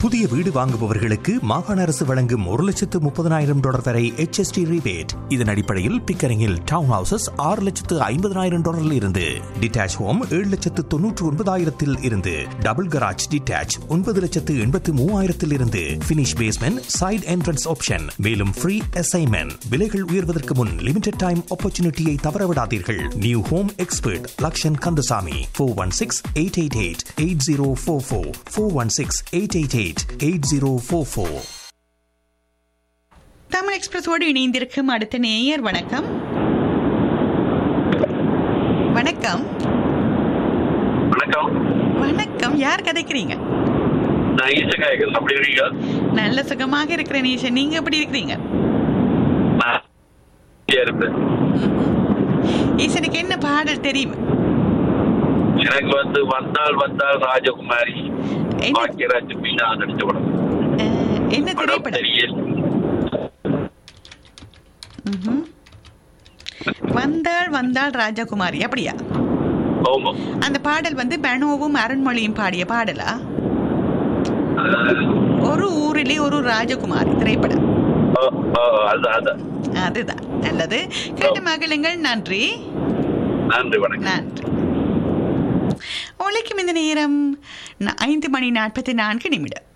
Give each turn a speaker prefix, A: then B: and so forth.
A: புதிய வீடு வாங்குபவர்களுக்கு மாகாண அரசு வழங்கும் ஒரு லட்சத்து முப்பதனாயிரம் டாலர் வரை HST rebate இதன் அடிப்படையில் பிக்கரிங்கில் டவுன் ஹவுசஸ் ஆறு லட்சத்து ஐம்பதனாயிரம் டாலரில் இருந்து டிட்டாச் ஹோம் ஏழு லட்சத்து தொன்னூற்று ஒன்பதாயிரத்தில் இருந்து டபுள் கராஜ் டிட்டாச் ஒன்பது லட்சத்து எண்பத்து மூவாயிரத்தில் இருந்து finish basement side entrance option மேலும் ஃப்ரீ அசைன்மெண்ட் விலைகள் உயர்வதற்கு முன் லிமிடெட் டைம் ஆப்பர்ச்சுனிட்டியை தவறவிடாதீர்கள் new home expert Lakshan Kandasamy four one six eight eight eight eight zero four four four one six eight eight eight eight zero four four
B: Tamil எக்ஸ்பிரஸோடு இணைந்திருக்கும் அடுத்த நேயர் வணக்கம் வணக்கம்
C: வணக்கம்
B: வணக்கம் யார் கதைக்கிறீங்க
C: நான் ஈசகாயகன் அப்படி இருக்கீங்க
B: நல்ல சுகமாக இருக்கிற நீஷன் நீங்க எப்படி இருக்கிறீங்க
C: நான் இங்கே இருப்பேன்
B: ஈசனுக்கு என்ன பாடல் தெரியும்
C: எனக்கு வந்து வந்தால் வந்தால் ராஜகுமாரி
B: என்ன-
C: பாக்கியராஜ் மீனா நடிச்ச படம்
B: அஹ், என்ன
C: படம்
B: திரைப்படம்
C: தெரியல
B: ம்ஹும். வந்தாள் வந்தாள் ராஜகுமாரி அப்படியா
C: ஆமா
B: அந்த பாடல் வந்து பனோவும் அருண்மொழியும் பாடிய பாடலா
C: அஹ்,
B: ஒரு ஊரிலே ஒரு ராஜகுமாரி திரைப்படம்
C: அஹ், அஹ், அதான் அதான்
B: அதுதான் நல்லது கேட்டு மகளுங்கள் நன்றி
C: நன்றி வணக்கம்
B: நன்றி உழைக்கும் இந்த நேரம் ந- ஐந்து மணி நாற்பத்தி நான்கு நிமிடம்